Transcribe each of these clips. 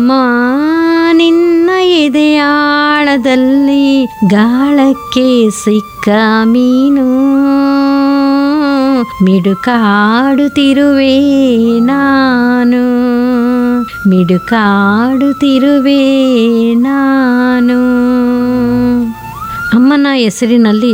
ಅಮ್ಮ ನಿನ್ನ ಎದೆಯಾಳದಲ್ಲಿ ಗಾಳಕ್ಕೆ ಸಿಕ್ಕ ಮೀನು ಮಿಡುಕಾಡುತ್ತಿರುವೆ ನಾನು ಮಿಡುಕಾಡುತ್ತಿರುವೆ ನಾನು ಅಮ್ಮನ ಹೆಸರಿನಲ್ಲಿ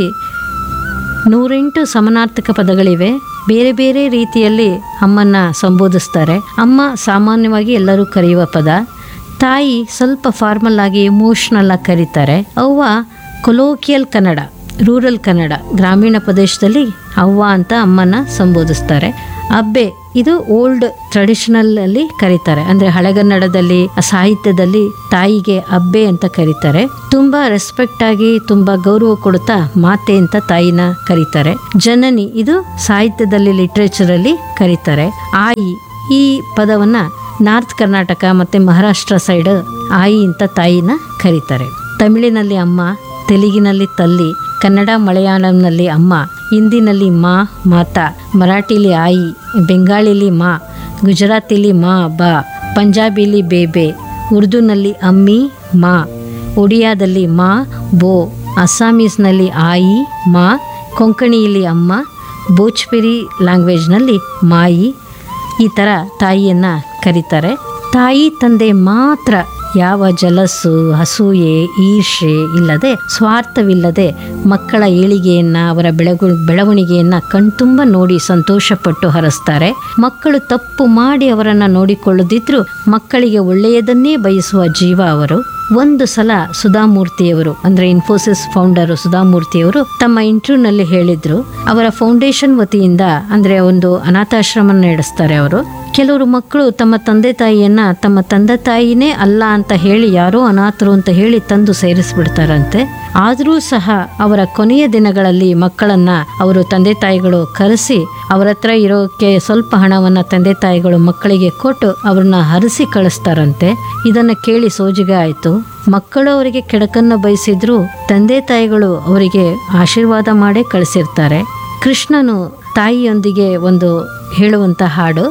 ನೂರೆಂಟು ಸಮನಾರ್ಥಕ ಪದಗಳಿವೆ ಬೇರೆ ಬೇರೆ ರೀತಿಯಲ್ಲಿ ಅಮ್ಮನ ಸಂಬೋಧಿಸ್ತಾರೆ ಅಮ್ಮ ಸಾಮಾನ್ಯವಾಗಿ ಎಲ್ಲರೂ ಕರೆಯುವ ಪದ ತಾಯಿ ಸ್ವಲ್ಪ ಫಾರ್ಮಲ್ ಆಗಿ ಎಮೋಷ್ನಲ್ ಆಗಿ ಕರೀತಾರೆ ಅವ್ವ ಕೊಲೋಕಿಯಲ್ ಕನ್ನಡ ರೂರಲ್ ಕನ್ನಡ ಗ್ರಾಮೀಣ ಪ್ರದೇಶದಲ್ಲಿ ಅವ್ವ ಅಂತ ಅಮ್ಮನ ಸಂಬೋಧಿಸ್ತಾರೆ ಅಬ್ಬೆ ಇದು ಓಲ್ಡ್ ಟ್ರೆಡಿಷನಲ್ ಅಲ್ಲಿ ಕರೀತಾರೆ ಅಂದ್ರೆ ಹಳೆಗನ್ನಡದಲ್ಲಿ ಆ ಸಾಹಿತ್ಯದಲ್ಲಿ ತಾಯಿಗೆ ಅಬ್ಬೆ ಅಂತ ಕರೀತಾರೆ ತುಂಬಾ ರೆಸ್ಪೆಕ್ಟ್ ಆಗಿ ತುಂಬಾ ಗೌರವ ಕೊಡುತ್ತಾ ಮಾತೆ ಅಂತ ತಾಯಿನ ಕರೀತಾರೆ ಜನನಿ ಇದು ಸಾಹಿತ್ಯದಲ್ಲಿ ಲಿಟ್ರೇಚರ್ ಅಲ್ಲಿ ಕರೀತಾರೆ ಆಯಿ ಈ ಪದವನ್ನ ನಾರ್ತ್ ಕರ್ನಾಟಕ ಮತ್ತೆ ಮಹಾರಾಷ್ಟ್ರ ಸೈಡ್ ಆಯಿ ಅಂತ ತಾಯಿನ ಕರೀತಾರೆ ತಮಿಳಿನಲ್ಲಿ ಅಮ್ಮ ತೆಲುಗಿನಲ್ಲಿ ತಲ್ಲಿ ಕನ್ನಡ ಮಲಯಾಳಂನಲ್ಲಿ ಅಮ್ಮ ಹಿಂದಿನಲ್ಲಿ ಮಾ ಮಾತಾ ಮರಾಠಿಲಿ ಆಯಿ ಬೆಂಗಾಳಿಲಿ ಮಾ ಗುಜರಾತಿಲಿ ಮಾ ಬಾ ಪಂಜಾಬಿಲಿ ಬೇಬೆ ಉರ್ದುನಲ್ಲಿ ಅಮ್ಮಿ ಮಾ ಒಡಿಯಾದಲ್ಲಿ ಮಾ ಬೋ ಅಸ್ಸಾಮೀಸ್ನಲ್ಲಿ ಆಯಿ ಮಾ ಕೊಂಕಣಿಯಲ್ಲಿ ಅಮ್ಮ ಭೋಜ್ಪುರಿ ಲ್ಯಾಂಗ್ವೇಜ್ನಲ್ಲಿ ಮಾಯಿ ಈ ಥರ ತಾಯಿಯನ್ನು ಕರೀತಾರೆ ತಾಯಿ ತಂದೆ ಮಾತ್ರ ಯಾವ ಜಲಸ್ಸು ಅಸೂಯೆ ಈರ್ಷೆ ಇಲ್ಲದೆ ಸ್ವಾರ್ಥವಿಲ್ಲದೆ ಮಕ್ಕಳ ಏಳಿಗೆಯನ್ನು ಅವರ ಬೆಳಗು ಬೆಳವಣಿಗೆಯನ್ನು ಕಣ್ತುಂಬ ನೋಡಿ ಸಂತೋಷಪಟ್ಟು ಹರಸ್ತಾರೆ ಮಕ್ಕಳು ತಪ್ಪು ಮಾಡಿ ಅವರನ್ನು ನೋಡಿಕೊಳ್ಳದಿದ್ರೂ ಮಕ್ಕಳಿಗೆ ಒಳ್ಳೆಯದನ್ನೇ ಬಯಸುವ ಜೀವ ಅವರು ಒಂದು ಸಲ ಸುಧಾಮೂರ್ತಿಯವರು ಅಂದ್ರೆ ಇನ್ಫೋಸಿಸ್ ಫೌಂಡರ್ ಸುಧಾಮೂರ್ತಿಯವರು ತಮ್ಮ ಇಂಟರ್ವ್ಯೂನಲ್ಲಿ ಹೇಳಿದ್ರು ಅವರ ಫೌಂಡೇಶನ್ ವತಿಯಿಂದ ಅಂದ್ರೆ ಒಂದು ಅನಾಥಾಶ್ರಮ ನಡೆಸ್ತಾರೆ ಅವರು ಕೆಲವರು ಮಕ್ಕಳು ತಮ್ಮ ತಂದೆ ತಾಯಿಯನ್ನ ತಮ್ಮ ತಂದೆ ತಾಯಿನೇ ಅಲ್ಲ ಅಂತ ಹೇಳಿ ಯಾರೋ ಅನಾಥರು ಅಂತ ಹೇಳಿ ತಂದು ಸೇರಿಸ್ಬಿಡ್ತಾರಂತೆ ಆದರೂ ಸಹ ಅವರ ಕೊನೆಯ ದಿನಗಳಲ್ಲಿ ಮಕ್ಕಳನ್ನ ಅವರು ತಂದೆ ತಾಯಿಗಳು ಕರೆಸಿ ಅವರ ಹತ್ರ ಇರೋಕ್ಕೆ ಸ್ವಲ್ಪ ಹಣವನ್ನ ತಂದೆ ತಾಯಿಗಳು ಮಕ್ಕಳಿಗೆ ಕೊಟ್ಟು ಅವ್ರನ್ನ ಹರಿಸಿ ಕಳಿಸ್ತಾರಂತೆ ಇದನ್ನ ಕೇಳಿ ಸೋಜಿಗೆ ಆಯ್ತು ಮಕ್ಕಳು ಅವರಿಗೆ ಕೆಡಕನ್ನು ಬಯಸಿದ್ರು ತಂದೆ ತಾಯಿಗಳು ಅವರಿಗೆ ಆಶೀರ್ವಾದ ಮಾಡೇ ಕಳಿಸಿರ್ತಾರೆ ಕೃಷ್ಣನು ತಾಯಿಯೊಂದಿಗೆ ಒಂದು ಹೇಳುವಂತ ಹಾಡು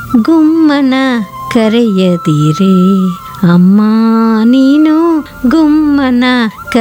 ಗುಮ್ಮನ ಕರೆಯದಿರೆ ಅಮ್ಮ ನೀನು ಗುಮ್ಮನ